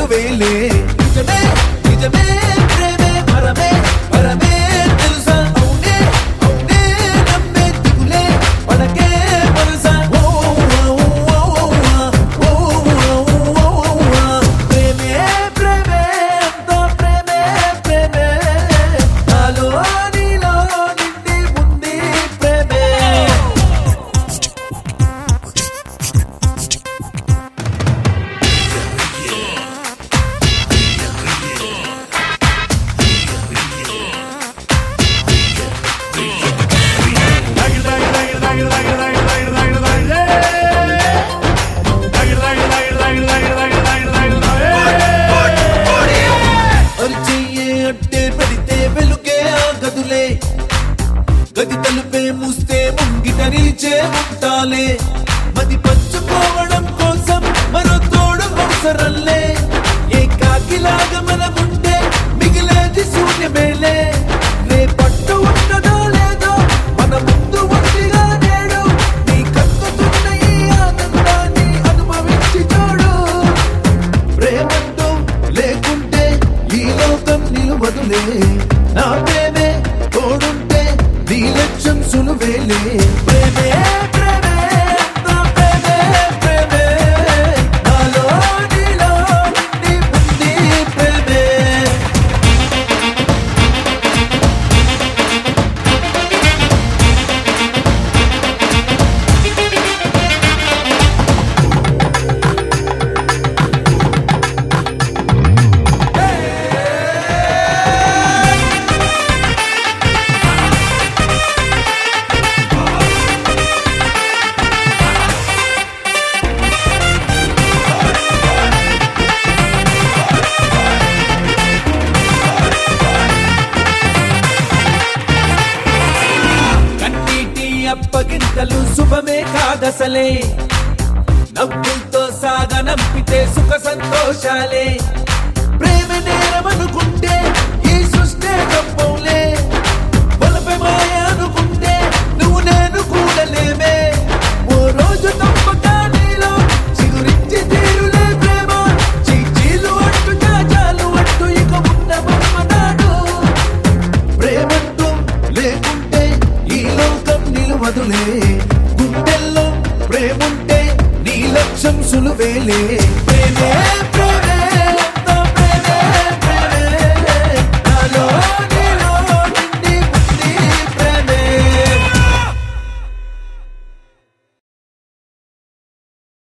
సులువేలే నిజమే నిజమే ప్రేమే పరమే పరమే తెలుసా అవునే అవునే నమ్మే దిగులే పడకే మనసా ఓ ఓ ఓ ఓ ఓ ఓ ప్రేమే ప్రేమే అంతా ప్రేమే ప్రేమే నాలో నీలో నిండి ఉంది ప్రేమే అరిచెయ్యే అట్టే పెడితే వెలుగే ఆ గదులే గది తలుపే మూస్తే ముంగిట నిలిచే ఉంటాలే మది పంచుకోవడం కోసం మరో తోడు అవసరంలే ఏ కాకిలాగా మనముంటే మిగిలేది శూన్యమేలే రే పట్టు ఉన్నదో లేదో మన ముందు ఒంటిగా నేడు నీ కక్కుతున్న ఈ ఆనందాన్ని అనుభవించి చూడు ప్రేమంటూ లేకుంటే ఈ లోకం నిలువదులే నా ప్రేమే తోడుంటే నీ లక్ష్యం సులువేలే ప్రేమే ప్రేమే నా ప్రేమే ప్రేమే నాలో నీలో నిండి ఉంది ప్రేమే కన్నీటి అప్పగింతలు శుభమే కాదసలే నవ్వులతో సాగనంపితే సుఖ సంతోషాలే ప్రేమ నేరమనుకుంటే ఈ సృష్టి తప్పవులే బలపై మాయ అనుకుంటే నువ్వు నేను కూడలేమే ఓ రోజు తప్పక నీలో చిగురించి తీరులే ప్రేమ చీచీలు అంటూ చాచాలు అంటూ ఇక ఉన్న బొమ్మనాడు ప్రేమంటూ లేకుంటే ఈ లోకం నిలువదులే గుండెల్లో ప్రేముంటే నీ లక్ష్యం సులువేలే ప్రేమే